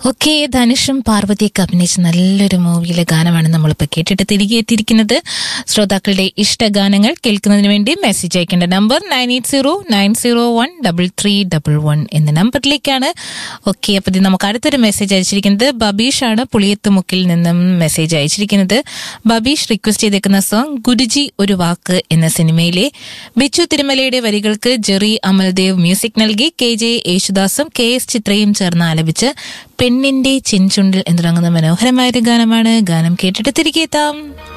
okay ധനുഷും പാർവതിയൊക്കെ അഭിനയിച്ച നല്ലൊരു മൂവിയിലെ ഗാനമാണ് നമ്മളിപ്പോൾ കേട്ടിട്ട് തിരികെ എത്തിയിരിക്കുന്നത് ശ്രോതാക്കളുടെ ഇഷ്ടഗാനങ്ങൾ കേൾക്കുന്നതിന് വേണ്ടി മെസ്സേജ് അയക്കേണ്ട number nine eight zero nine zero one double three double one എന്ന നമ്പറിലേക്കാണ് ഓക്കെ അപ്പോൾ ഇത് നമുക്ക് അടുത്തൊരു മെസ്സേജ് അയച്ചിരിക്കുന്നത് ബബീഷ് ആണ് പുളിയത്തുമുക്കിൽ നിന്നും മെസ്സേജ് അയച്ചിരിക്കുന്നത് ബബീഷ് റിക്വസ്റ്റ് ചെയ്തേക്കുന്ന സോങ് ഗുരുജി ഒരു വാക്ക് എന്ന സിനിമയിലെ ബിച്ചു തിരുമലയുടെ വരികൾക്ക് ജെറി അമൽദേവ് മ്യൂസിക് നൽകി കെ ജെ യേശുദാസും കെ എസ് ചിത്രയും ചേർന്ന് ആലപിച്ച് പെണ്ണിന്റെ ചെഞ്ചുണ്ടിൽ എന്ന് തുടങ്ങുന്ന മനോഹരമായ ഒരു ഗാനമാണ് ഗാനം കേട്ടിട്ട് തിരികെ എത്താം